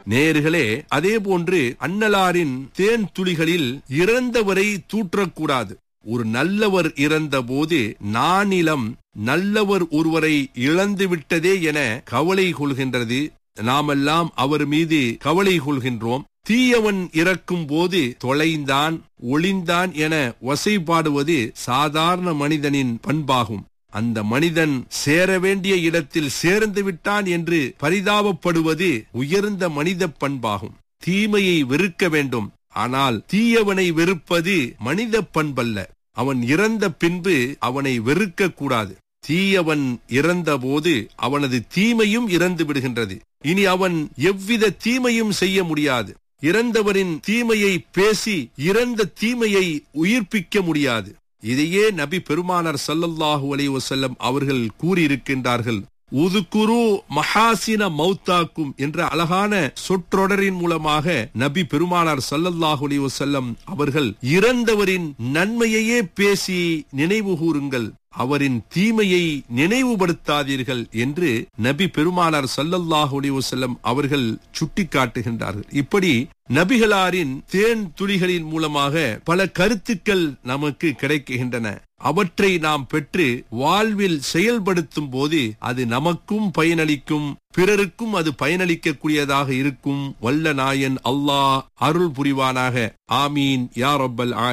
நேர்களே அதே போன்று அன்னலாரின் தேன் துளிகளில் இறந்தவரை தூற்றக்கூடாது ஒரு நல்லவர் இறந்தபோது நானிலம் நல்லவர் ஒருவரை இழந்து விட்டதே என கவலை கொள்கின்றது நாமெல்லாம் அவர் மீது கவலை கொள்கின்றோம் தீயவன் இறக்கும் போது தொலைந்தான் ஒளிந்தான் என வசைபாடுவது சாதாரண மனிதனின் பண்பாகும் அந்த மனிதன் சேர வேண்டிய இடத்தில் சேர்ந்து விட்டான் என்று பரிதாபப்படுவது உயர்ந்த மனித பண்பாகும் தீமையை வெறுக்க வேண்டும் ஆனால் தீயவனை வெறுப்பது மனித பண்பல்ல அவன் இறந்த பின்பு அவனை வெறுக்க கூடாது தீயவன் இறந்தபோது அவனது தீமையும் இறந்து விடுகின்றது இனி அவன் எவ்வித தீமையும் செய்ய முடியாது இறந்தவரின் தீமையை பேசி இறந்த தீமையை உயிர்ப்பிக்க முடியாது இதையே நபி பெருமானார் ஸல்லல்லாஹு அலைஹி வஸல்லம் அவர்கள் கூறியிருக்கின்றார்கள் உதுகுரு மஹாசின மௌத்தாக்கும் என்ற அழகான சொற்றொடரின் மூலமாக நபி பெருமானார் ஸல்லல்லாஹு அலைஹி வஸல்லம் அவர்கள் இறந்தவரின் நன்மையையே பேசி நினைவு கூறுங்கள் அவரின் தீமையை நினைவுபடுத்தாதீர்கள் என்று நபி பெருமானார் ஸல்லல்லாஹு அலைஹி வஸல்லம் அவர்கள் சுட்டிக்காட்டுகின்றார்கள் இப்படி நபிகளாரின் தேன் துளிகளின் மூலமாக பல கருத்துக்கள் நமக்கு கிடைக்கின்றன அவற்றை நாம் பெற்று வாழ்வில் செயல்படுத்தும் போது அது நமக்கும் பயனளிக்கும் பிறருக்கும் அது பயனளிக்கக்கூடியதாக இருக்கும் வல்ல நாயன் அல்லாஹ் அருள் புரிவானாக ஆமீன் யா ரப்பல் ஆலமீன்